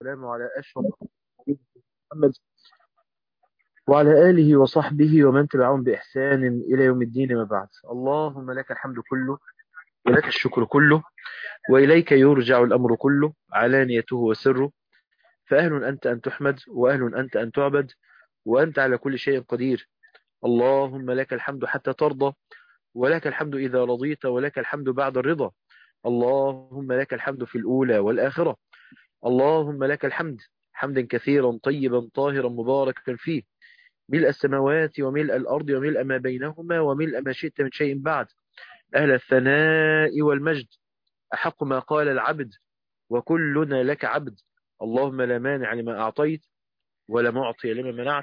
والسلام على أشرف محمد وعلى آله وصحبه ومن تبعهم بإحسان إلى يوم الدين ما بعد اللهم لك الحمد كله ولك الشكر كله وإليك يرجع الأمر كله علانيته وسره فأهل أنت أن تحمد وأهل أنت أن تعبد وأنت على كل شيء قدير اللهم لك الحمد حتى ترضى ولك الحمد إذا رضيت ولك الحمد بعد الرضا اللهم لك الحمد في الأولى والآخرة اللهم لك الحمد حمدا كثيرا طيبا طاهرا مباركا فيه ملء السماوات وملء الأرض وملء ما بينهما وملء ما شئت من شيء بعد أهل الثناء والمجد أحق ما قال العبد وكلنا لك عبد اللهم لا مانع لما أعطيت ولا معطي لما منعت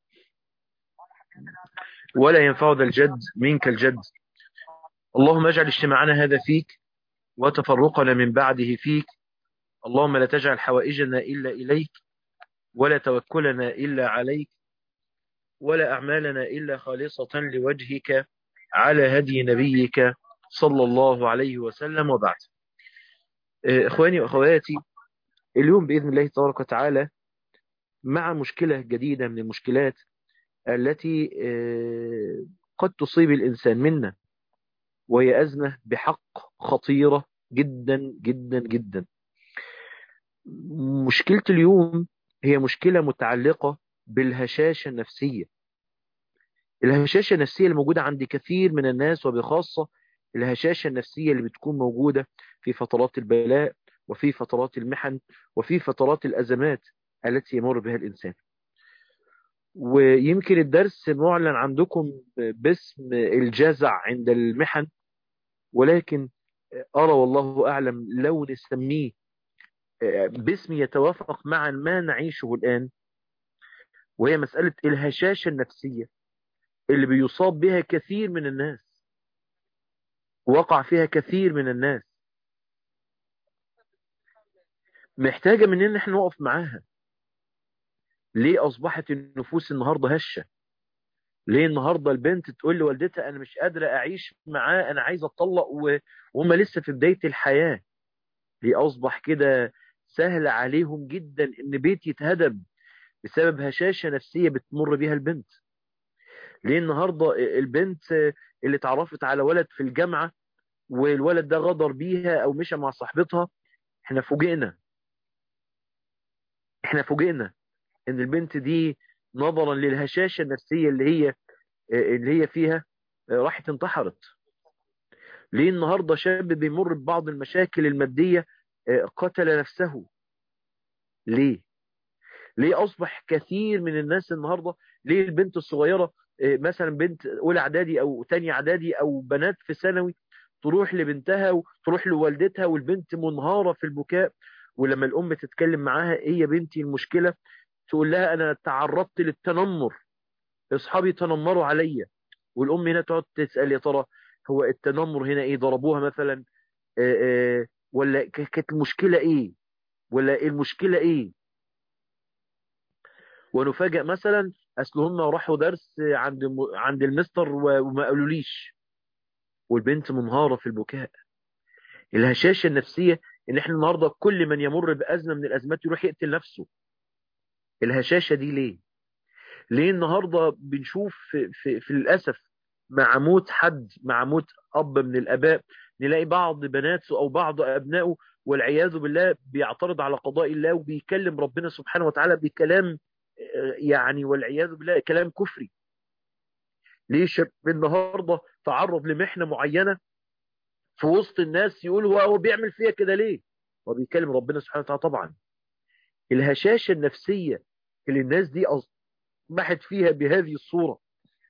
ولا ينفع ذا الجد منك الجد اللهم اجعل اجتماعنا هذا فيك وتفرقنا من بعده فيك اللهم لا تجعل حوائجنا إلا إليك ولا توكلنا إلا عليك ولا أعمالنا إلا خالصة لوجهك على هدي نبيك صلى الله عليه وسلم وبعد إخواني وأخواتي اليوم بإذن الله تبارك وتعالى مع مشكلة جديدة من المشكلات التي قد تصيب الإنسان منا وهي أزمة بحق خطيرة جدا جدا جدا مشكلة اليوم هي مشكلة متعلقة بالهشاشة النفسية الهشاشة النفسية الموجودة عند كثير من الناس وبخاصة الهشاشة النفسية اللي بتكون موجودة في فترات البلاء وفي فترات المحن وفي فترات الأزمات التي يمر بها الإنسان ويمكن الدرس معلن عندكم باسم الجزع عند المحن ولكن أرى والله أعلم لو نسميه باسم يتوافق مع ما نعيشه الآن وهي مسألة الهشاشة النفسية اللي بيصاب بها كثير من الناس وقع فيها كثير من الناس محتاجة مننا احنا نقف معاها ليه أصبحت النفوس النهاردة هشة ليه النهاردة البنت تقول لوالدتها أنا مش قادرة أعيش معاه أنا عايزة أطلق وهم لسه في بداية الحياة ليه أصبح كده سهل عليهم جدا إن بيت يتهدم بسبب هشاشة نفسية بتمر بيها البنت ليه النهاردة البنت اللي اتعرفت على ولد في الجامعة والولد ده غدر بيها أو مشى مع صاحبتها احنا فوجئنا احنا فوجئنا ان البنت دي نظرا للهشاشة النفسية اللي هي اللي هي فيها راحت انتحرت ليه النهاردة شاب بيمر ببعض المشاكل المادية قتل نفسه ليه ليه أصبح كثير من الناس النهاردة ليه البنت الصغيرة مثلا بنت أولى إعدادي أو تاني إعدادي أو بنات في ثانوي تروح لبنتها وتروح لوالدتها والبنت منهارة في البكاء ولما الأم تتكلم معاها إيه يا بنتي المشكلة تقول لها أنا تعرضت للتنمر أصحابي تنمروا عليا والأم هنا تقعد تسأل يا ترى هو التنمر هنا إيه ضربوها مثلا آآ آآ ولا كانت المشكلة إيه ولا المشكلة إيه ونفاجئ مثلا أصل هم راحوا درس عند عند المستر وما قالوليش والبنت منهارة في البكاء الهشاشة النفسية ان احنا النهاردة كل من يمر بأزمة من الأزمات يروح يقتل نفسه الهشاشة دي ليه ليه النهاردة بنشوف في, في, في الأسف مع موت حد مع موت أب من الأباء نلاقي بعض بناته أو بعض أبنائه والعياذ بالله بيعترض على قضاء الله وبيكلم ربنا سبحانه وتعالى بكلام يعني والعياذ بالله كلام كفري ليه شاب النهاردة تعرض لمحنة معينة في وسط الناس يقول هو بيعمل فيها كده ليه هو بيكلم ربنا سبحانه وتعالى طبعا الهشاشة النفسية اللي الناس دي أصبحت فيها بهذه الصورة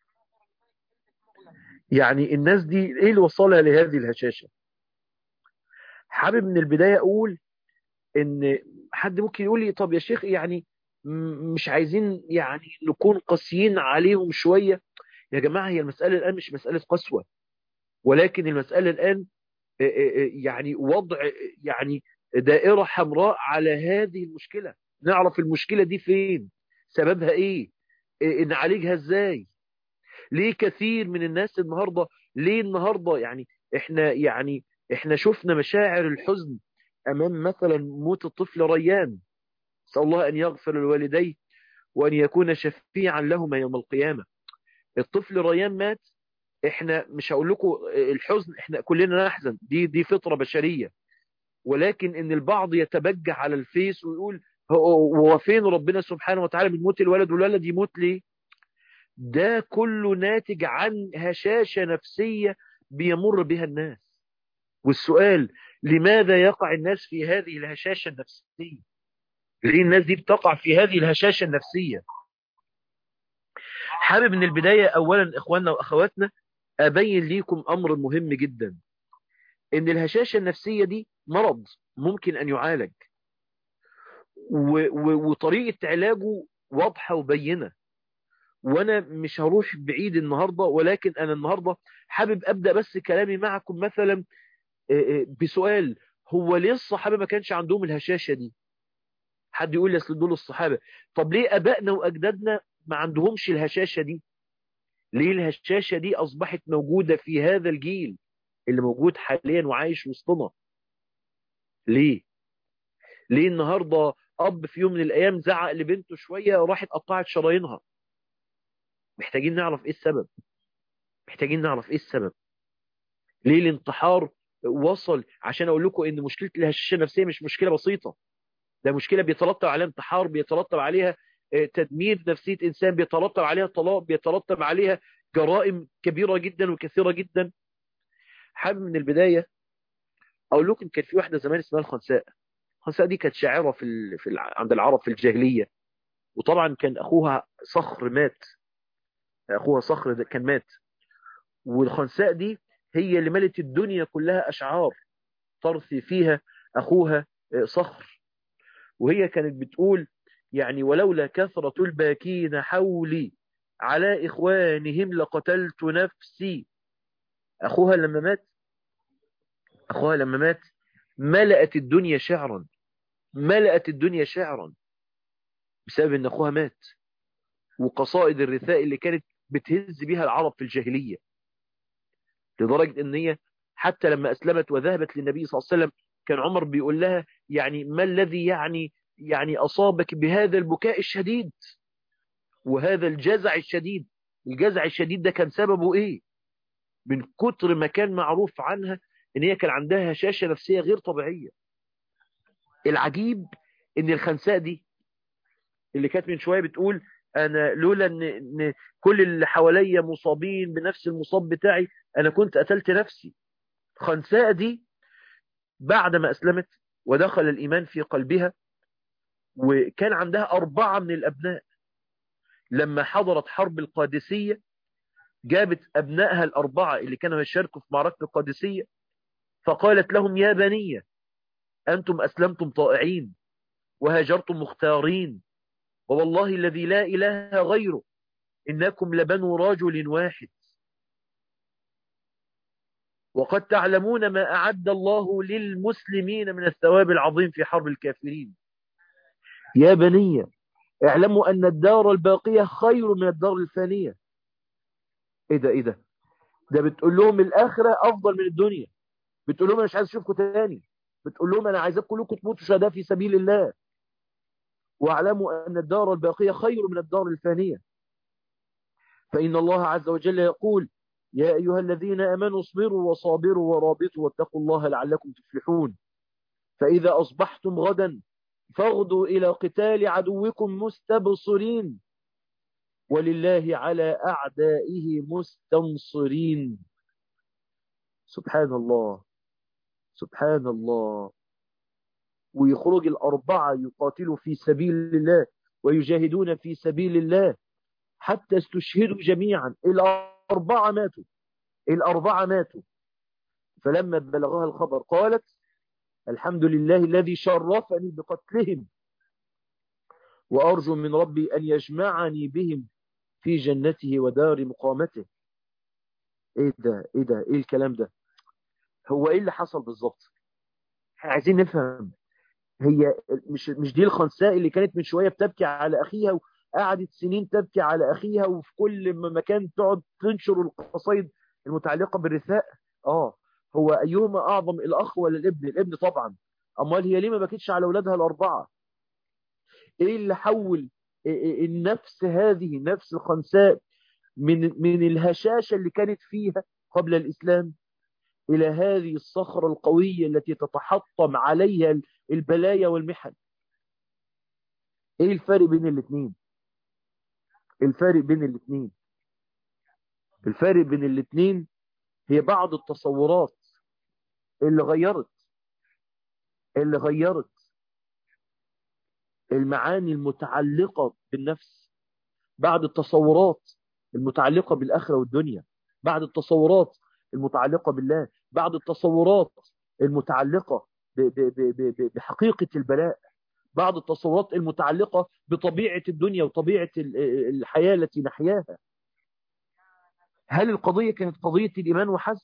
يعني الناس دي ايه اللي وصلها لهذه الهشاشة حابب من البداية اقول ان حد ممكن يقول لي طب يا شيخ يعني مش عايزين يعني نكون قاسيين عليهم شوية يا جماعة هي المسألة الآن مش مسألة قسوة ولكن المسألة الآن يعني وضع يعني دائرة حمراء على هذه المشكلة نعرف المشكلة دي فين سببها ايه نعالجها ازاي ليه كثير من الناس النهاردة ليه النهاردة يعني احنا يعني احنا شفنا مشاعر الحزن امام مثلا موت الطفل ريان نسأل الله أن يغفر لوالديه وأن يكون شفيعا لهما يوم القيامة الطفل ريان مات احنا مش هقول لكم الحزن احنا كلنا نحزن دي دي فطرة بشرية ولكن ان البعض يتبجح على الفيس ويقول هو فين ربنا سبحانه وتعالى من موت الولد والولد يموت ليه ده كله ناتج عن هشاشة نفسية بيمر بها الناس والسؤال لماذا يقع الناس في هذه الهشاشة النفسية ليه الناس دي بتقع في هذه الهشاشة النفسية حابب من البداية أولا إخواننا وأخواتنا أبين ليكم أمر مهم جدا إن الهشاشة النفسية دي مرض ممكن أن يعالج و و وطريقة علاجه واضحة وبينة وأنا مش هروح بعيد النهاردة ولكن أنا النهاردة حابب أبدأ بس كلامي معكم مثلا بسؤال هو ليه الصحابة ما كانش عندهم الهشاشة دي حد يقول لي دول الصحابة طب ليه أبائنا وأجدادنا ما عندهمش الهشاشة دي ليه الهشاشة دي أصبحت موجودة في هذا الجيل اللي موجود حاليا وعايش وسطنا ليه ليه النهاردة أب في يوم من الأيام زعق لبنته شوية راحت قطعت شرايينها محتاجين نعرف إيه السبب محتاجين نعرف إيه السبب ليه الانتحار وصل عشان أقول لكم إن مشكلة الهشاشة النفسية مش مشكلة بسيطة ده مشكلة بيترتب عليها انتحار بيترتب عليها تدمير نفسية إنسان بيترتب عليها طلاق بيترتب عليها جرائم كبيرة جدا وكثيرة جدا حابب من البداية أقول لكم كان في واحدة زمان اسمها الخنساء الخنساء دي كانت شاعرة في, ال... في ال... عند العرب في الجاهلية وطبعا كان أخوها صخر مات أخوها صخر كان مات والخنساء دي هي اللي ملت الدنيا كلها أشعار ترثي فيها أخوها صخر وهي كانت بتقول يعني ولولا كثرة الباكين حولي على إخوانهم لقتلت نفسي أخوها لما مات أخوها لما مات ملأت الدنيا شعرا ملأت الدنيا شعرا بسبب أن أخوها مات وقصائد الرثاء اللي كانت بتهز بها العرب في الجاهلية لدرجة أن هي حتى لما أسلمت وذهبت للنبي صلى الله عليه وسلم كان عمر بيقول لها يعني ما الذي يعني يعني أصابك بهذا البكاء الشديد وهذا الجزع الشديد الجزع الشديد ده كان سببه إيه من كتر ما كان معروف عنها ان هي كان عندها هشاشة نفسية غير طبيعية العجيب ان الخنساء دي اللي كانت من شوية بتقول انا لولا ان, إن كل اللي حواليا مصابين بنفس المصاب بتاعي انا كنت قتلت نفسي خنساء دي بعد ما اسلمت ودخل الايمان في قلبها وكان عندها اربعة من الابناء لما حضرت حرب القادسية جابت أبنائها الأربعة اللي كانوا يشاركوا في معركة القادسية فقالت لهم يا بني أنتم أسلمتم طائعين وهاجرتم مختارين ووالله الذي لا إله غيره إنكم لبنو رجل واحد وقد تعلمون ما أعد الله للمسلمين من الثواب العظيم في حرب الكافرين يا بني اعلموا أن الدار الباقية خير من الدار الفانية ايه ده ايه ده ده بتقول لهم الاخره افضل من الدنيا بتقول لهم انا مش عايز اشوفكم تاني بتقول لهم انا عايزاكم كلكم تموتوا شهداء في سبيل الله واعلموا ان الدار الباقيه خير من الدار الفانيه فان الله عز وجل يقول يا ايها الذين امنوا اصبروا وصابروا ورابطوا واتقوا الله لعلكم تفلحون فاذا اصبحتم غدا فاغدوا الى قتال عدوكم مستبصرين ولله على أعدائه مستنصرين سبحان الله سبحان الله ويخرج الأربعة يقاتلوا في سبيل الله ويجاهدون في سبيل الله حتى استشهدوا جميعا الأربعة ماتوا الأربعة ماتوا فلما بلغها الخبر قالت الحمد لله الذي شرفني بقتلهم وأرجو من ربي أن يجمعني بهم في جنته ودار مقامته ايه ده ايه ده ايه الكلام ده هو ايه اللي حصل بالظبط احنا عايزين نفهم هي مش مش دي الخنساء اللي كانت من شويه بتبكي على اخيها وقعدت سنين تبكي على اخيها وفي كل مكان تقعد تنشر القصايد المتعلقه بالرثاء اه هو ايهما اعظم الاخ ولا الابن الابن طبعا امال هي ليه ما بكتش على اولادها الاربعه ايه اللي حول النفس هذه نفس الخنساء من من الهشاشة اللي كانت فيها قبل الإسلام إلى هذه الصخرة القوية التي تتحطم عليها البلايا والمحن ايه الفرق بين الاثنين الفرق بين الاثنين الفرق بين الاثنين هي بعض التصورات اللي غيرت اللي غيرت المعاني المتعلقة بالنفس بعد التصورات المتعلقة بالآخرة والدنيا بعد التصورات المتعلقة بالله بعد التصورات المتعلقة بحقيقة البلاء بعض التصورات المتعلقة بطبيعة الدنيا وطبيعة الحياة التي نحياها هل القضية كانت قضية الإيمان وحسب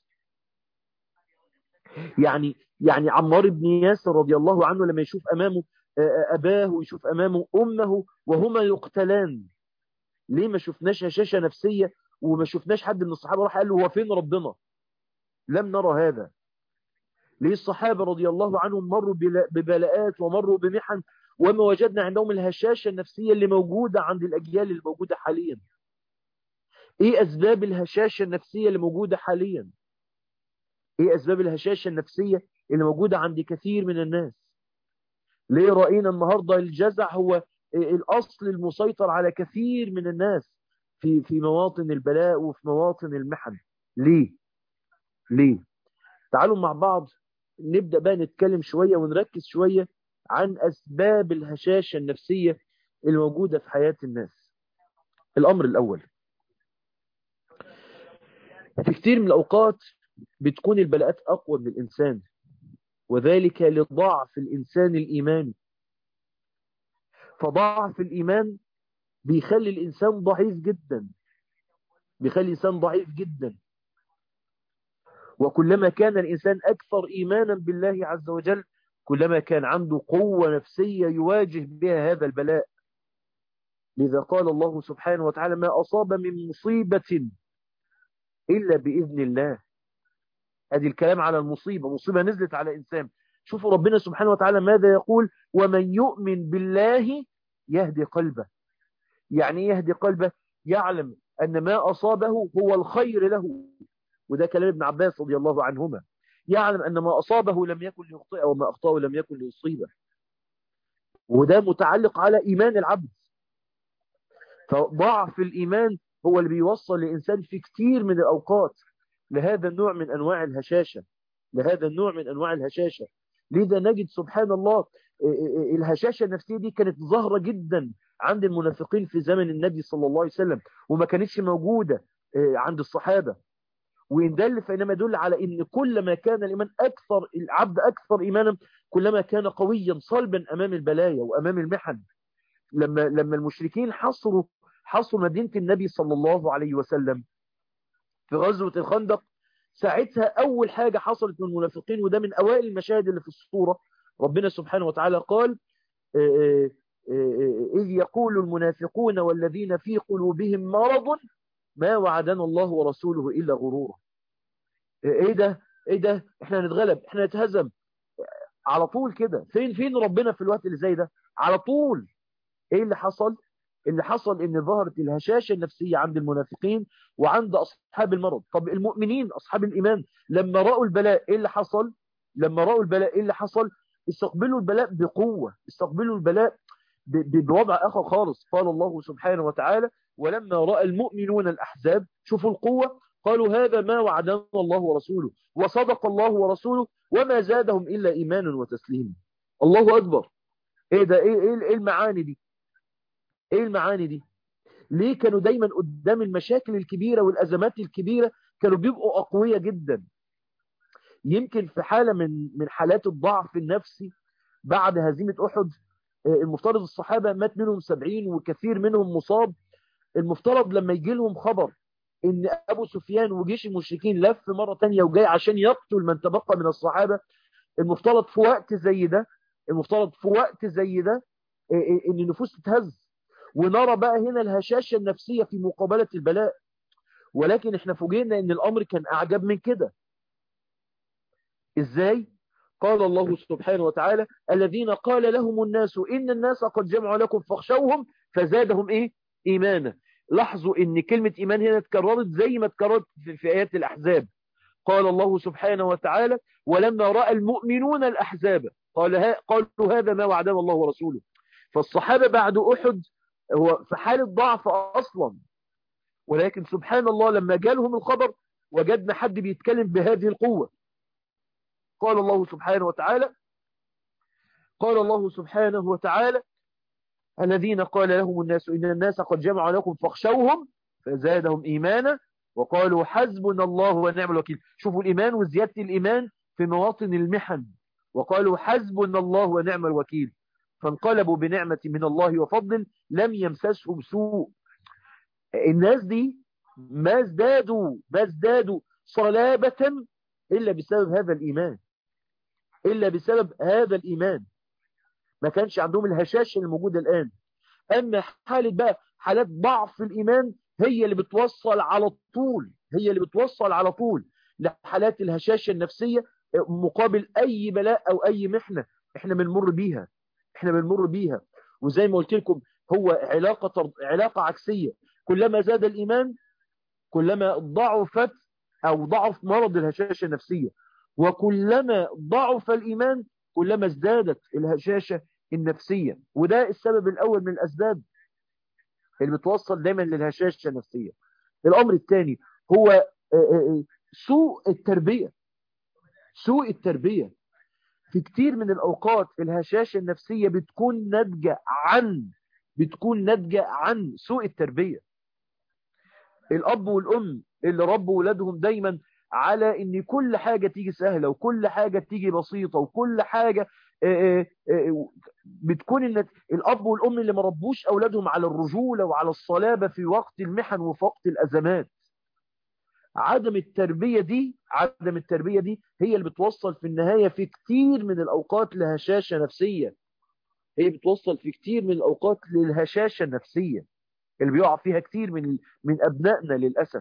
يعني يعني عمار بن ياسر رضي الله عنه لما يشوف أمامه أباه ويشوف أمامه أمه وهما يقتلان ليه ما شفناش هشاشة نفسية وما شفناش حد من الصحابة راح قال له هو فين ربنا لم نرى هذا ليه الصحابة رضي الله عنهم مروا ببلاءات ومروا بمحن وما وجدنا عندهم الهشاشة النفسية اللي موجودة عند الأجيال اللي موجودة حاليا ايه أسباب الهشاشة النفسية اللي موجودة حاليا ايه أسباب الهشاشة النفسية اللي موجودة عند كثير من الناس ليه رأينا النهاردة الجزع هو الأصل المسيطر على كثير من الناس في في مواطن البلاء وفي مواطن المحن ليه ليه تعالوا مع بعض نبدأ بقى نتكلم شوية ونركز شوية عن أسباب الهشاشة النفسية الموجودة في حياة الناس الأمر الأول في كتير من الأوقات بتكون البلاءات أقوى من الإنسان وذلك لضعف الإنسان الإيماني فضعف الإيمان بيخلي الإنسان ضعيف جدا بيخلي الإنسان ضعيف جدا وكلما كان الإنسان أكثر إيمانا بالله عز وجل كلما كان عنده قوة نفسية يواجه بها هذا البلاء لذا قال الله سبحانه وتعالى ما أصاب من مصيبة إلا بإذن الله هذه الكلام على المصيبة مصيبة نزلت على إنسان شوفوا ربنا سبحانه وتعالى ماذا يقول ومن يؤمن بالله يهدي قلبه يعني يهدي قلبه يعلم أن ما أصابه هو الخير له وده كلام ابن عباس رضي الله عنهما يعلم أن ما أصابه لم يكن ليخطئه وما أخطأه لم يكن ليصيبه وده متعلق على إيمان العبد فضعف الإيمان هو اللي بيوصل لإنسان في كتير من الأوقات لهذا النوع من أنواع الهشاشة لهذا النوع من أنواع الهشاشة لذا نجد سبحان الله الهشاشة النفسية دي كانت ظاهرة جدا عند المنافقين في زمن النبي صلى الله عليه وسلم وما كانتش موجودة عند الصحابة وإن دل فإنما يدل على إن كلما كان الإيمان أكثر العبد أكثر إيمانا كلما كان قويا صلبا أمام البلايا وأمام المحن لما لما المشركين حصروا حصروا مدينة النبي صلى الله عليه وسلم في غزوة الخندق ساعتها أول حاجة حصلت من المنافقين وده من أوائل المشاهد اللي في الصورة ربنا سبحانه وتعالى قال إذ يقول المنافقون والذين في قلوبهم مرض ما وعدنا الله ورسوله إلا غرورا إيه ده إيه ده إحنا نتغلب إحنا نتهزم على طول كده فين فين ربنا في الوقت اللي زي ده على طول إيه اللي حصل اللي حصل ان ظهرت الهشاشة النفسية عند المنافقين وعند اصحاب المرض طب المؤمنين اصحاب الايمان لما رأوا البلاء ايه اللي حصل لما رأوا البلاء ايه اللي حصل استقبلوا البلاء بقوة استقبلوا البلاء بوضع اخر خالص قال الله سبحانه وتعالى ولما رأى المؤمنون الاحزاب شوفوا القوة قالوا هذا ما وعدنا الله ورسوله وصدق الله ورسوله وما زادهم الا ايمانا وتسليما الله اكبر ايه ده ايه ايه المعاني دي ايه المعاني دي ليه كانوا دايما قدام المشاكل الكبيرة والازمات الكبيرة كانوا بيبقوا اقوياء جدا يمكن في حالة من من حالات الضعف النفسي بعد هزيمة احد المفترض الصحابة مات منهم سبعين وكثير منهم مصاب المفترض لما يجي لهم خبر ان ابو سفيان وجيش المشركين لف مرة تانية وجاي عشان يقتل من تبقى من الصحابة المفترض في وقت زي ده المفترض في وقت زي ده ان النفوس تتهز ونرى بقى هنا الهشاشة النفسية في مقابلة البلاء ولكن احنا فوجئنا ان الامر كان اعجب من كده ازاي قال الله سبحانه وتعالى الذين قال لهم الناس إن الناس قد جمعوا لكم فاخشوهم فزادهم إيه إيمانا لاحظوا إن كلمة إيمان هنا اتكررت زي ما اتكررت في آيات الأحزاب قال الله سبحانه وتعالى ولما رأى المؤمنون الأحزاب قال ها قالوا هذا ما وعدنا الله ورسوله فالصحابة بعد أحد هو في حالة ضعف أصلا ولكن سبحان الله لما جالهم الخبر وجدنا حد بيتكلم بهذه القوة قال الله سبحانه وتعالى قال الله سبحانه وتعالى الذين قال لهم الناس إن الناس قد جمعوا لكم فاخشوهم فزادهم إيمانا وقالوا حسبنا الله ونعم الوكيل شوفوا الإيمان وزيادة الإيمان في مواطن المحن وقالوا حسبنا الله ونعم الوكيل فانقلبوا بنعمة من الله وفضل لم يمسسهم سوء الناس دي ما ازدادوا ما ازدادوا صلابة إلا بسبب هذا الإيمان إلا بسبب هذا الإيمان ما كانش عندهم الهشاشة الموجودة الآن أما حالة بقى حالات ضعف الإيمان هي اللي بتوصل على طول هي اللي بتوصل على طول لحالات الهشاشة النفسية مقابل أي بلاء أو أي محنة احنا بنمر بيها احنا بنمر بيها وزي ما قلت لكم هو علاقة علاقة عكسية كلما زاد الإيمان كلما ضعفت أو ضعف مرض الهشاشة النفسية وكلما ضعف الإيمان كلما ازدادت الهشاشة النفسية وده السبب الأول من الأسباب اللي بتوصل دايما للهشاشة النفسية الأمر الثاني هو سوء التربية سوء التربية في كتير من الأوقات الهشاشة النفسية بتكون ناتجة عن بتكون ناتجة عن سوء التربية الأب والأم اللي ربوا ولادهم دايما على ان كل حاجة تيجي سهلة وكل حاجة تيجي بسيطة وكل حاجة بتكون ان الاب والام اللي ما ربوش اولادهم على الرجولة وعلى الصلابة في وقت المحن وفي وقت الازمات عدم التربية دي عدم التربية دي هي اللي بتوصل في النهاية في كتير من الاوقات لهشاشة نفسية هي بتوصل في كتير من الاوقات للهشاشة النفسية اللي بيقع فيها كتير من من ابنائنا للاسف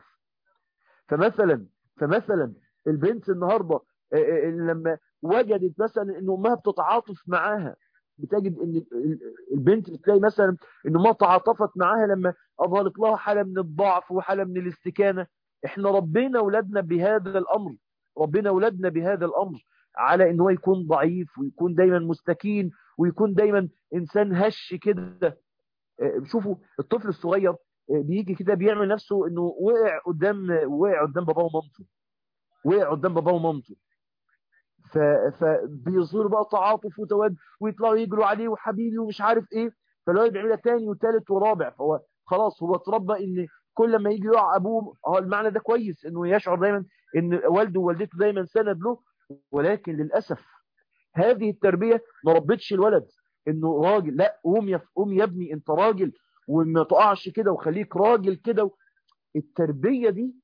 فمثلا فمثلا البنت النهاردة لما وجدت مثلا ان امها بتتعاطف معاها بتجد ان البنت بتلاقي مثلا ان امها تعاطفت معاها لما اظهرت لها حالة من الضعف وحالة من الاستكانة احنا ربنا اولادنا بهذا الامر ربنا اولادنا بهذا الامر على ان هو يكون ضعيف ويكون دايما مستكين ويكون دايما انسان هش كده شوفوا الطفل الصغير بيجي كده بيعمل نفسه انه وقع قدام وقع قدام باباه ومامته وقع قدام باباه ومامته ف... فبيظهر بقى تعاطف وتواد ويطلعوا يجروا عليه وحبيبي ومش عارف ايه فالولد بيعملها تاني وتالت ورابع فهو خلاص هو اتربى ان كل ما يجي يقع ابوه هو المعنى ده كويس انه يشعر دايما ان والده ووالدته دايما سند له ولكن للاسف هذه التربيه ما ربتش الولد انه راجل لا قوم يا قوم يا ابني انت راجل وما تقعش كده وخليك راجل كده التربيه دي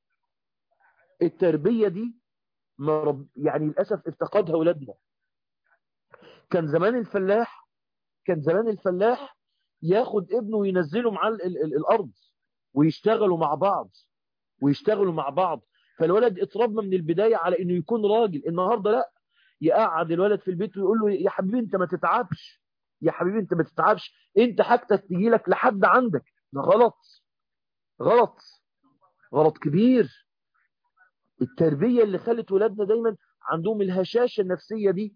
التربيه دي ما رب يعني للاسف افتقدها اولادنا كان زمان الفلاح كان زمان الفلاح ياخد ابنه وينزله معاه الارض ويشتغلوا مع بعض ويشتغلوا مع بعض فالولد اتربى من البدايه على انه يكون راجل النهارده لا يقعد الولد في البيت ويقول له يا حبيبي انت ما تتعبش يا حبيبي انت ما تتعبش انت حاجتك تجي لك لحد عندك ده غلط غلط غلط كبير التربية اللي خلت ولادنا دايما عندهم الهشاشة النفسية دي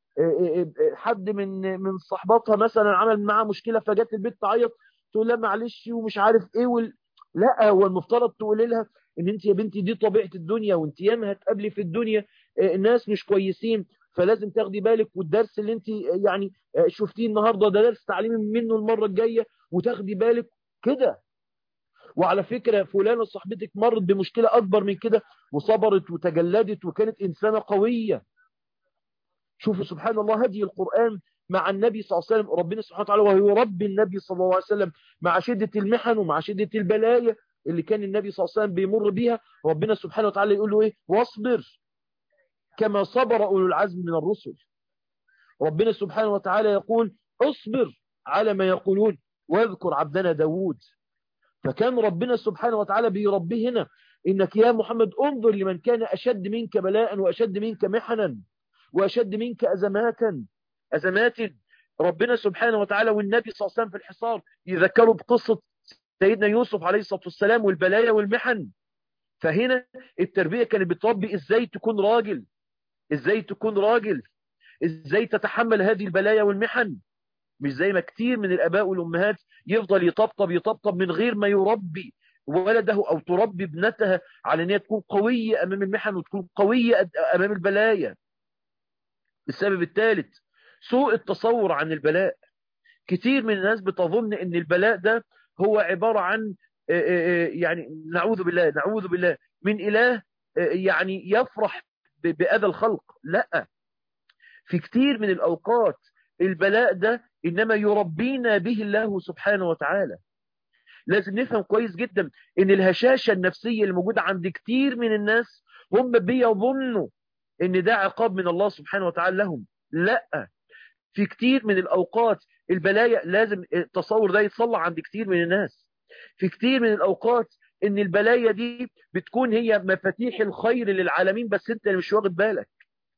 حد من من صحباتها مثلا عمل معاها مشكلة فجت البيت تعيط تقول لها معلش ومش عارف ايه وال... لا هو المفترض تقول لها ان انت يا بنتي دي طبيعة الدنيا وانت ياما هتقابلي في الدنيا ناس مش كويسين فلازم تاخدي بالك والدرس اللي انت يعني شفتيه النهارده ده درس تعليمي منه المره الجايه وتاخدي بالك كده وعلى فكره فلانه صاحبتك مرت بمشكله اكبر من كده وصبرت وتجلدت وكانت انسانه قويه شوفوا سبحان الله هدي القران مع النبي صلى الله عليه وسلم ربنا سبحانه وتعالى وهو رب النبي صلى الله عليه وسلم مع شده المحن ومع شده البلايا اللي كان النبي صلى الله عليه وسلم بيمر بيها ربنا سبحانه وتعالى يقول له ايه واصبر كما صبر أولو العزم من الرسل ربنا سبحانه وتعالى يقول اصبر على ما يقولون واذكر عبدنا داود فكان ربنا سبحانه وتعالى بيربيه هنا إنك يا محمد انظر لمن كان أشد منك بلاء وأشد منك محنا وأشد منك أزمات أزمات ربنا سبحانه وتعالى والنبي صلى الله عليه وسلم في الحصار يذكروا بقصة سيدنا يوسف عليه الصلاة والسلام والبلايا والمحن فهنا التربية كانت بتربي ازاي تكون راجل ازاي تكون راجل ازاي تتحمل هذه البلايا والمحن مش زي ما كتير من الاباء والامهات يفضل يطبطب يطبطب من غير ما يربي ولده او تربي ابنتها على ان هي تكون قوية امام المحن وتكون قوية امام البلايا السبب الثالث سوء التصور عن البلاء كتير من الناس بتظن ان البلاء ده هو عبارة عن يعني نعوذ بالله نعوذ بالله من إله يعني يفرح بأذى الخلق لا في كتير من الأوقات البلاء ده إنما يربينا به الله سبحانه وتعالى لازم نفهم كويس جدا ان الهشاشة النفسية اللي موجودة عند كتير من الناس هم بيظنوا ان ده عقاب من الله سبحانه وتعالى لهم لا في كتير من الأوقات البلايا لازم التصور ده يتصلح عند كتير من الناس في كتير من الأوقات ان البلايا دي بتكون هي مفاتيح الخير للعالمين بس انت اللي مش واخد بالك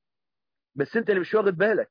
بس انت اللي مش واخد بالك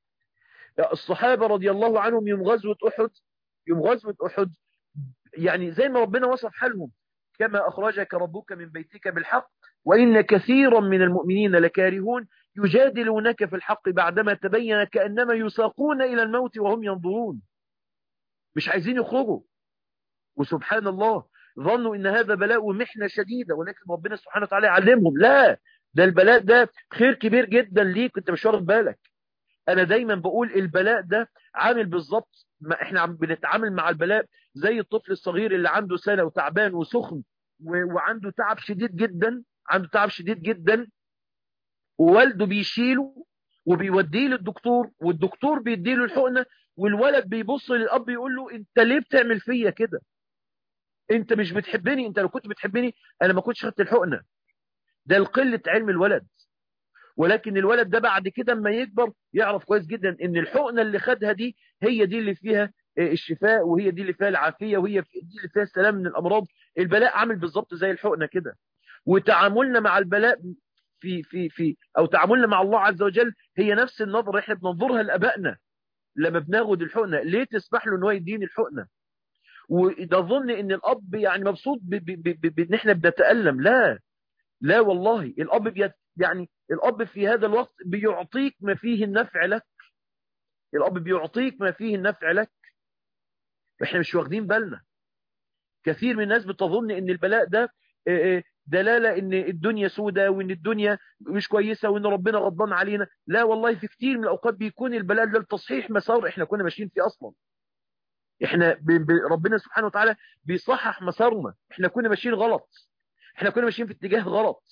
الصحابة رضي الله عنهم يوم غزوة أحد يوم غزوة أحد يعني زي ما ربنا وصف حالهم كما أخرجك ربك من بيتك بالحق وإن كثيرا من المؤمنين لكارهون يجادلونك في الحق بعدما تبين كأنما يساقون إلى الموت وهم ينظرون مش عايزين يخرجوا وسبحان الله ظنوا ان هذا بلاء ومحنة شديدة ولكن ربنا سبحانه وتعالى يعلمهم لا ده البلاء ده خير كبير جدا ليك انت مش واخد بالك انا دايما بقول البلاء ده عامل بالظبط ما احنا عم بنتعامل مع البلاء زي الطفل الصغير اللي عنده سنة وتعبان وسخن وعنده تعب شديد جدا عنده تعب شديد جدا ووالده بيشيله وبيوديه للدكتور والدكتور بيديله الحقنة والولد بيبص للاب يقول له انت ليه بتعمل فيا كده انت مش بتحبني انت لو كنت بتحبني انا ما كنتش خدت الحقنة ده القلة علم الولد ولكن الولد ده بعد كده اما يكبر يعرف كويس جدا ان الحقنة اللي خدها دي هي دي اللي فيها الشفاء وهي دي اللي فيها العافية وهي دي اللي فيها السلام من الامراض البلاء عامل بالظبط زي الحقنة كده وتعاملنا مع البلاء في في في او تعاملنا مع الله عز وجل هي نفس النظرة احنا بننظرها لابائنا لما بناخد الحقنة ليه تسمح له ان هو يديني الحقنة ونظن ان الاب يعني مبسوط بان احنا بنتألم لا لا والله الاب بيت يعني الاب في هذا الوقت بيعطيك ما فيه النفع لك الاب بيعطيك ما فيه النفع لك احنا مش واخدين بالنا كثير من الناس بتظن ان البلاء ده دلالة ان الدنيا سودة وان الدنيا مش كويسة وان ربنا غضبان علينا لا والله في كتير من الاوقات بيكون البلاء ده لتصحيح مسار احنا كنا ماشيين فيه اصلا احنا ب... ب... ربنا سبحانه وتعالى بيصحح مسارنا احنا كنا ماشيين غلط احنا كنا ماشيين في اتجاه غلط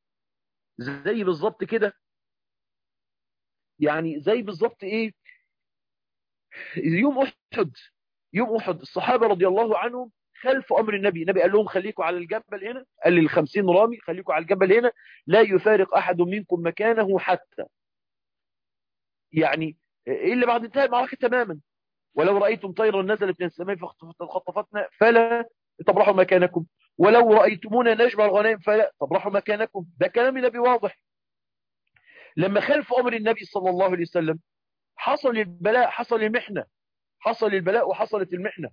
زي بالظبط كده يعني زي بالظبط ايه يوم احد يوم احد الصحابة رضي الله عنهم خلف امر النبي النبي قال لهم خليكم على الجبل هنا قال للخمسين رامي خليكم على الجبل هنا لا يفارق احد منكم مكانه حتى يعني ايه اللي بعد انتهى المعركة تماما ولو رأيتم طيرا نزلت من السماء فخطفتنا فلا تبرحوا مكانكم ولو رأيتمونا نجمع الغنائم فلا تبرحوا مكانكم ده كلام النبي واضح لما خلف أمر النبي صلى الله عليه وسلم حصل البلاء حصل المحنة حصل البلاء وحصلت المحنة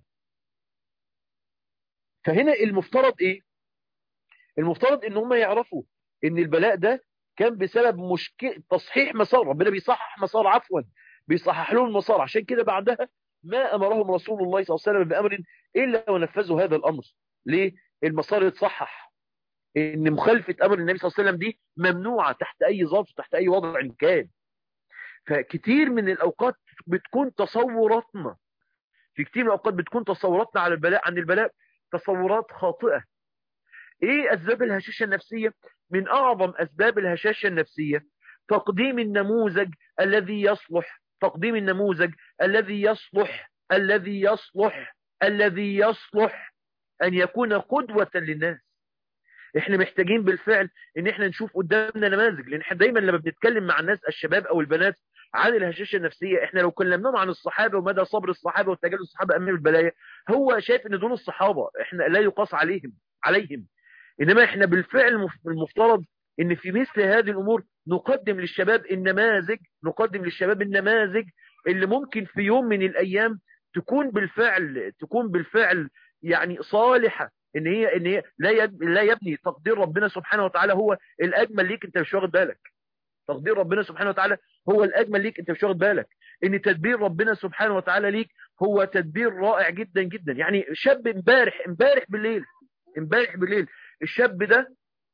فهنا المفترض ايه المفترض ان هم يعرفوا ان البلاء ده كان بسبب مشكلة تصحيح مسار ربنا بيصحح مسار عفوا بيصحح لهم المسار عشان كده بعدها ما أمرهم رسول الله صلى الله عليه وسلم بأمر إلا ونفذوا هذا الأمر ليه؟ المسار يتصحح إن مخالفة أمر النبي صلى الله عليه وسلم دي ممنوعة تحت أي ظرف تحت أي وضع كان فكتير من الأوقات بتكون تصوراتنا في كتير من الأوقات بتكون تصوراتنا على البلاء عن البلاء تصورات خاطئة إيه أسباب الهشاشة النفسية؟ من أعظم أسباب الهشاشة النفسية تقديم النموذج الذي يصلح تقديم النموذج الذي يصلح الذي يصلح الذي يصلح أن يكون قدوة للناس احنا محتاجين بالفعل ان احنا نشوف قدامنا نماذج لان احنا دايما لما بنتكلم مع الناس الشباب او البنات عن الهشاشة النفسية احنا لو كلمناهم عن الصحابة ومدى صبر الصحابة وتجاوز الصحابة امام البلايا هو شايف ان دول الصحابة احنا لا يقاس عليهم عليهم انما احنا بالفعل المفترض ان في مثل هذه الامور نقدم للشباب النماذج نقدم للشباب النماذج اللي ممكن في يوم من الايام تكون بالفعل تكون بالفعل يعني صالحة ان هي ان هي لا لا يبني تقدير ربنا سبحانه وتعالى هو الاجمل ليك انت مش واخد بالك تقدير ربنا سبحانه وتعالى هو الاجمل ليك انت مش واخد بالك ان تدبير ربنا سبحانه وتعالى ليك هو تدبير رائع جدا جدا يعني شاب امبارح امبارح بالليل امبارح بالليل الشاب ده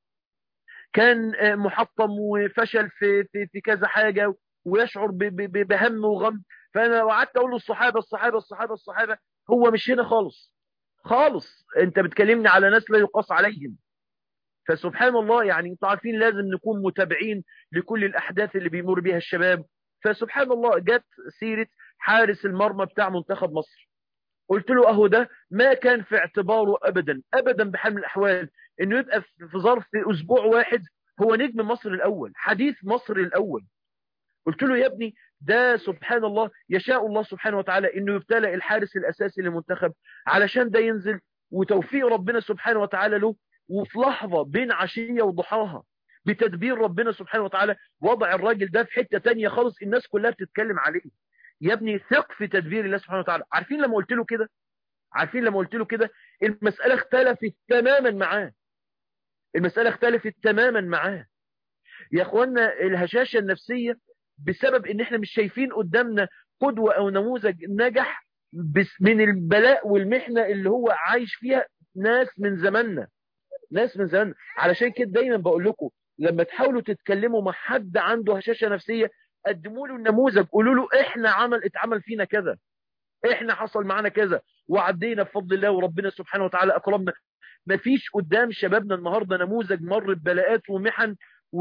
كان محطم وفشل في في في كذا حاجة ويشعر بهم وغم فانا وقعدت اقول له الصحابة الصحابة الصحابة الصحابة هو مش هنا خالص خالص انت بتكلمني على ناس لا يقاس عليهم فسبحان الله يعني انتوا عارفين لازم نكون متابعين لكل الاحداث اللي بيمر بها الشباب فسبحان الله جت سيرة حارس المرمى بتاع منتخب مصر قلت له اهو ده ما كان في اعتباره ابدا ابدا بحال من الاحوال انه يبقى في ظرف اسبوع واحد هو نجم مصر الاول حديث مصر الاول قلت له يا ابني ده سبحان الله يشاء الله سبحانه وتعالى انه يبتلى الحارس الاساسي للمنتخب علشان ده ينزل وتوفيق ربنا سبحانه وتعالى له وفي لحظة بين عشية وضحاها بتدبير ربنا سبحانه وتعالى وضع الراجل ده في حتة تانية خالص الناس كلها بتتكلم عليه يا ابني ثق في تدبير الله سبحانه وتعالى عارفين لما قلت له كده عارفين لما قلت له كده المسألة اختلفت تماما معاه المسألة اختلفت تماما معاه يا اخوانا الهشاشة النفسية بسبب ان احنا مش شايفين قدامنا قدوة او نموذج نجح من البلاء والمحنة اللي هو عايش فيها ناس من زماننا ناس من زمان علشان كده دايما بقول لكم لما تحاولوا تتكلموا مع حد عنده هشاشة نفسية قدموا له النموذج قولوا له احنا عمل اتعمل فينا كذا احنا حصل معنا كذا وعدينا بفضل الله وربنا سبحانه وتعالى اكرمنا مفيش قدام شبابنا النهاردة نموذج مر ببلاءات ومحن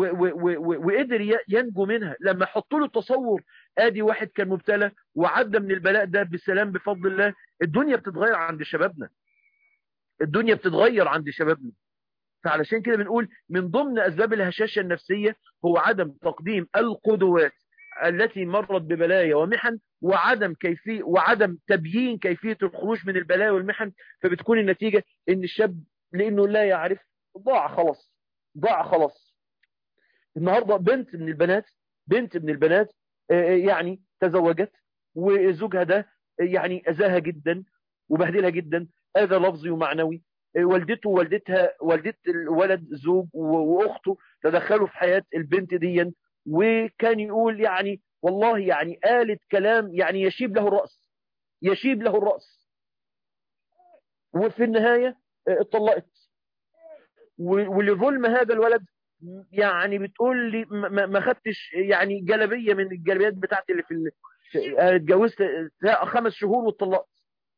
وقدر ينجو منها لما حطوا له تصور ادي واحد كان مبتلى وعدى من البلاء ده بالسلام بفضل الله الدنيا بتتغير عند شبابنا الدنيا بتتغير عند شبابنا فعلشان كده بنقول من ضمن أسباب الهشاشة النفسية هو عدم تقديم القدوات التي مرت ببلايا ومحن وعدم كيفية وعدم تبيين كيفية الخروج من البلايا والمحن فبتكون النتيجة ان الشاب لانه لا يعرف ضاع خلاص ضاع خلاص النهاردة بنت من البنات بنت من البنات يعني تزوجت وزوجها ده يعني اذاها جدا وبهدلها جدا اذى لفظي ومعنوي والدته ووالدتها والدة الولد زوج واخته تدخلوا في حياة البنت دي وكان يقول يعني والله يعني قالت كلام يعني يشيب له الرأس يشيب له الرأس وفي النهاية اتطلقت ولظلم هذا الولد يعني بتقول لي ما خدتش يعني جلبية من الجلبيات بتاعتي اللي في اتجوزت خمس شهور واتطلقت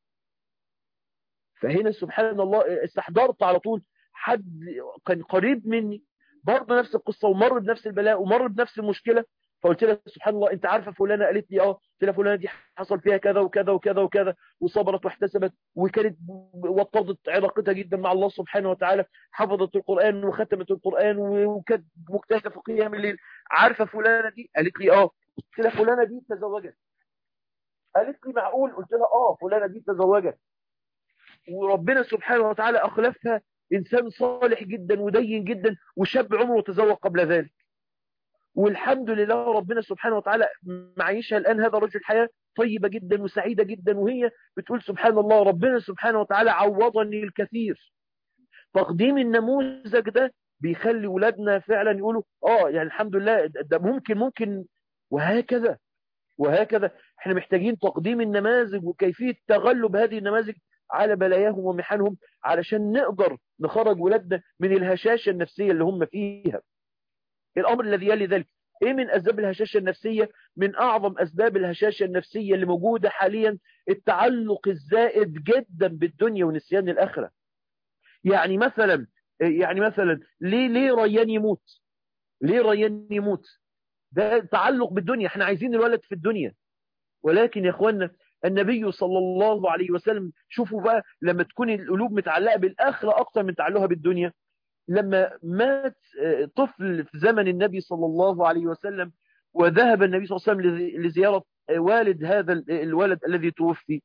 فهنا سبحان الله استحضرت على طول حد كان قريب مني برضه نفس القصة ومر بنفس البلاء ومر بنفس المشكلة فقلت لها سبحان الله انت عارفة فلانة قالت لي اه قلت لها فلانة دي حصل فيها كذا وكذا وكذا وكذا وصبرت واحتسبت وكانت وطدت علاقتها جدا مع الله سبحانه وتعالى حفظت القرآن وختمت القرآن وكانت مجتهدة في قيام الليل عارفة فلانة دي قالت لي اه قلت لها فلانة دي تزوجت قالت لي معقول قلت لها اه فلانة دي تزوجت وربنا سبحانه وتعالى أخلفها إنسان صالح جدا ودين جدا وشاب عمره تزوج قبل ذلك والحمد لله ربنا سبحانه وتعالى معيشها الآن هذا الرجل حياة طيبة جدا وسعيدة جدا وهي بتقول سبحان الله ربنا سبحانه وتعالى عوضني الكثير تقديم النموذج ده بيخلي ولادنا فعلا يقولوا اه يعني الحمد لله ده ممكن ممكن وهكذا وهكذا احنا محتاجين تقديم النماذج وكيفية تغلب هذه النماذج على بلاياهم ومحنهم علشان نقدر نخرج ولادنا من الهشاشة النفسية اللي هم فيها الأمر الذي يلي ذلك ايه من اسباب الهشاشة النفسية من اعظم اسباب الهشاشة النفسية اللي موجودة حاليا التعلق الزائد جدا بالدنيا ونسيان الاخرة يعني مثلا يعني مثلا ليه ليه ريان يموت ليه ريان يموت ده تعلق بالدنيا احنا عايزين الولد في الدنيا ولكن يا اخوانا النبي صلى الله عليه وسلم شوفوا بقى لما تكون القلوب متعلقة بالآخرة أكثر من تعلقها بالدنيا لما مات طفل في زمن النبي صلى الله عليه وسلم وذهب النبي صلى الله عليه وسلم لزيارة والد هذا الولد الذي توفي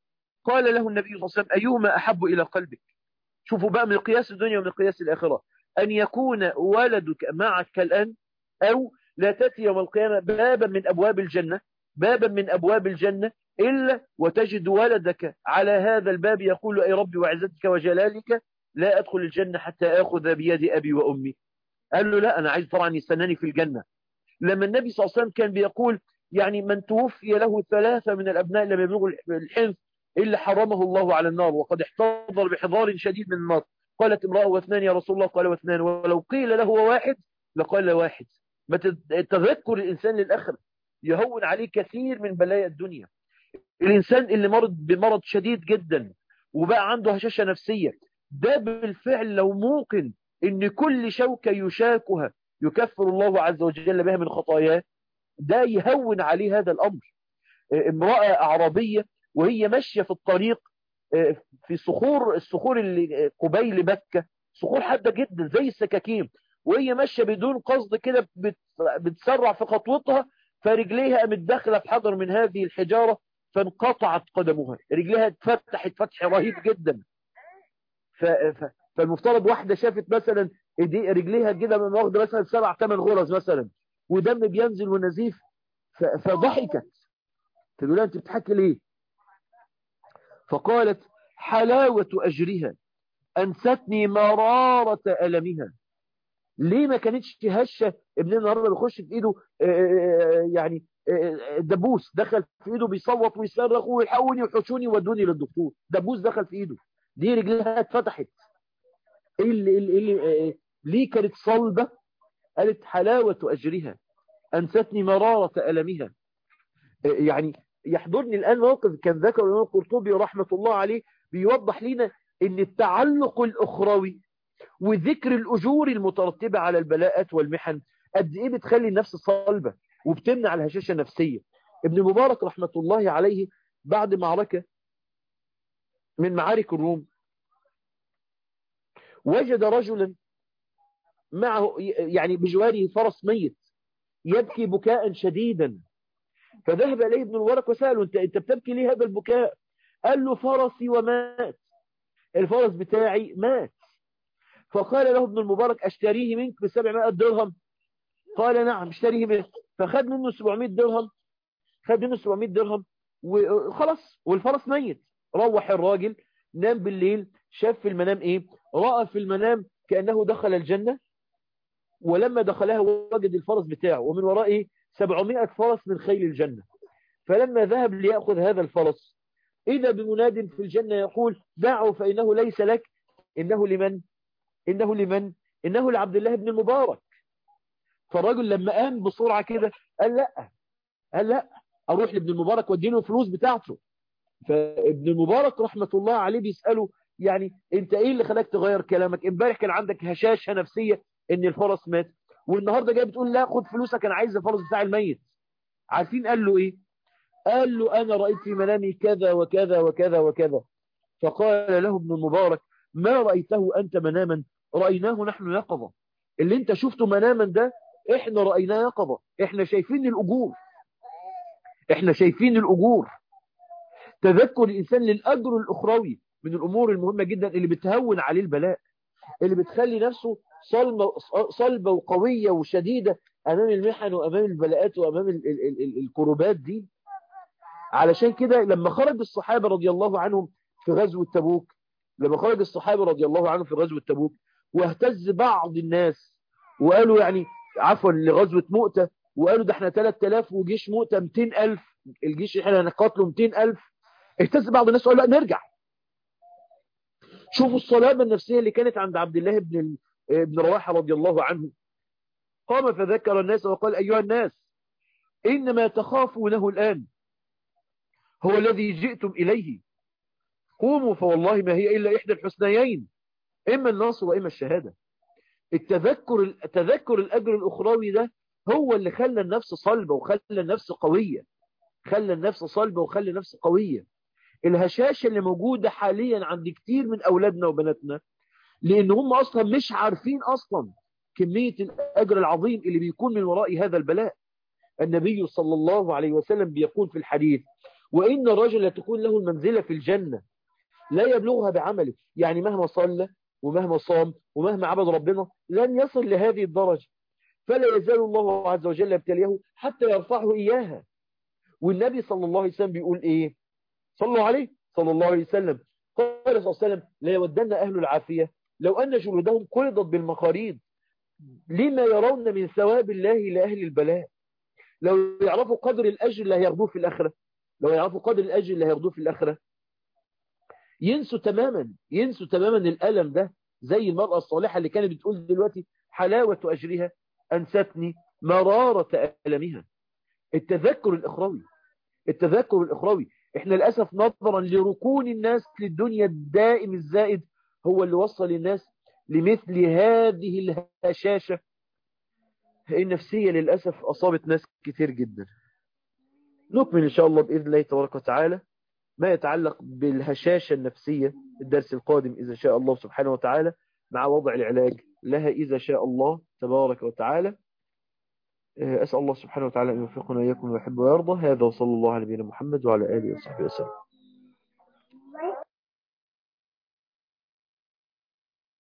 قال له النبي صلى الله عليه وسلم أيهما أحب إلى قلبك شوفوا بقى من قياس الدنيا ومن قياس الآخرة أن يكون ولدك معك الآن أو لا تأتي يوم القيامة بابا من أبواب الجنة بابا من أبواب الجنة إلا وتجد ولدك على هذا الباب يقول أي ربي وعزتك وجلالك لا أدخل الجنة حتى أخذ بيد أبي وأمي قال له لا أنا عايز طبعا يستناني في الجنة لما النبي صلى الله عليه وسلم كان بيقول يعني من توفي له ثلاثة من الأبناء لم يبلغوا الحنث إلا حرمه الله على النار وقد احتضر بحضار شديد من النار قالت امرأة واثنان يا رسول الله قال واثنان ولو قيل له واحد لقال واحد ما تذكر الإنسان للآخر يهون عليه كثير من بلايا الدنيا الإنسان اللي مرض بمرض شديد جدا وبقى عنده هشاشة نفسية ده بالفعل لو موقن ان كل شوكة يشاكها يكفر الله عز وجل بها من خطاياه ده يهون عليه هذا الأمر امرأة أعرابية وهي ماشية في الطريق في صخور الصخور اللي قبيل بكة صخور حادة جدا زي السكاكين وهي ماشية بدون قصد كده بتسرع في خطوتها فرجليها قامت داخله في حجر من هذه الحجارة فانقطعت قدمها رجليها اتفتحت فتح رهيب جدا ف... ف... فالمفترض واحدة شافت مثلا دي رجليها كده من واخده مثلا سبع ثمان غرز مثلا ودم بينزل ونزيف ف... فضحكت تقول انت بتحكي ليه فقالت حلاوة أجرها أنستني مرارة ألمها ليه ما كانتش هشة ابننا النهارده بيخش في ايده يعني دبوس دخل في ايده بيصوت ويصرخ ويحاول يحشوني وودوني للدكتور دبوس دخل في ايده دي رجلها اتفتحت ايه اللي, اللي, اللي ليه كانت صلبة قالت حلاوة أجرها أنستني مرارة ألمها يعني يحضرني الآن موقف كان ذكر الإمام القرطبي رحمة الله عليه بيوضح لنا ان التعلق الأخروي وذكر الأجور المترتبة على البلاءات والمحن قد إيه بتخلي النفس صلبة وبتمنع الهشاشة النفسية ابن مبارك رحمة الله عليه بعد معركة من معارك الروم وجد رجلا معه يعني بجواره فرس ميت يبكي بكاء شديدا فذهب إليه ابن مبارك وسأله انت, انت بتبكي ليه هذا البكاء قال له فرسي ومات الفرس بتاعي مات فقال له ابن المبارك اشتريه منك ب 700 درهم قال نعم اشتريه منك فخد منه 700 درهم خد منه 700 درهم وخلاص والفرس ميت روح الراجل نام بالليل شاف في المنام ايه رأى في المنام كأنه دخل الجنة ولما دخلها وجد الفرس بتاعه ومن وراء ايه 700 فرس من خيل الجنة فلما ذهب ليأخذ هذا الفرس إذا بمناد في الجنة يقول دعه فإنه ليس لك إنه لمن إنه لمن إنه لعبد الله بن المبارك فالرجل لما قام بسرعة كده قال لا قال لا أروح لابن المبارك واديله الفلوس بتاعته فابن المبارك رحمة الله عليه بيسأله يعني انت ايه اللي خلاك تغير كلامك امبارح كان عندك هشاشة نفسية ان الفرس مات والنهاردة جاي بتقول لا خد فلوسك انا عايز الفرس بتاع الميت عارفين قال له ايه قال له انا رأيت في منامي كذا وكذا وكذا وكذا فقال له ابن المبارك ما رأيته انت مناما رأيناه نحن يقظة اللي انت شفته مناما ده احنا رأيناه يقظة احنا شايفين الاجور احنا شايفين الاجور تذكر الانسان للاجر الاخروي من الامور المهمة جدا اللي بتهون عليه البلاء اللي بتخلي نفسه صلبة, صلبة وقوية وشديدة امام المحن وامام البلاءات وامام ال ال ال الكروبات دي علشان كده لما خرج الصحابة رضي الله عنهم في غزوة تبوك لما خرج الصحابة رضي الله عنهم في غزوة تبوك واهتز بعض الناس وقالوا يعني عفوا لغزوة مؤتة وقالوا ده احنا 3000 وجيش مؤتة 200000 الجيش احنا هنقاتله 200000 اهتز بعض الناس وقالوا لا نرجع شوفوا الصلابة النفسية اللي كانت عند عبد الله بن ابن رواحة رضي الله عنه قام فذكر الناس وقال أيها الناس إنما تخافونه الآن هو الذي جئتم إليه قوموا فوالله ما هي إلا إحدى الحسنيين إما النصر وإما الشهادة التذكر تذكر الأجر الأخروي ده هو اللي خلى النفس صلبة وخلى النفس قوية خلى النفس صلبة وخلى النفس قوية الهشاشة اللي موجودة حاليا عند كتير من أولادنا وبناتنا لأن هم أصلا مش عارفين أصلا كمية الأجر العظيم اللي بيكون من وراء هذا البلاء النبي صلى الله عليه وسلم بيقول في الحديث وإن الرجل تكون له المنزلة في الجنة لا يبلغها بعمله يعني مهما صلى ومهما صام ومهما عبد ربنا لن يصل لهذه الدرجة فلا يزال الله عز وجل يبتليه حتى يرفعه إياها والنبي صلى الله عليه وسلم بيقول إيه صلوا عليه صلى الله عليه وسلم قال صلى الله عليه وسلم لا يودن أهل العافية لو أن جلودهم قلضت بالمخاريض لما يرون من ثواب الله لأهل البلاء لو يعرفوا قدر الأجر اللي هياخدوه في الآخرة لو يعرفوا قدر الأجر اللي هياخدوه في الآخرة ينسوا تماما ينسوا تماما الألم ده زي المرأة الصالحة اللي كانت بتقول دلوقتي حلاوة أجرها أنستني مرارة ألمها التذكر الإخروي التذكر الإخروي احنا للأسف نظرا لركون الناس للدنيا الدائم الزائد هو اللي وصل الناس لمثل هذه الهشاشة النفسية للأسف أصابت ناس كتير جدا نكمل إن شاء الله بإذن الله تبارك وتعالى ما يتعلق بالهشاشة النفسية الدرس القادم إذا شاء الله سبحانه وتعالى مع وضع العلاج لها إذا شاء الله تبارك وتعالى أسأل الله سبحانه وتعالى أن يوفقنا وإياكم ويحب ويرضى هذا وصلى الله على نبينا محمد وعلى آله وصحبه وسلم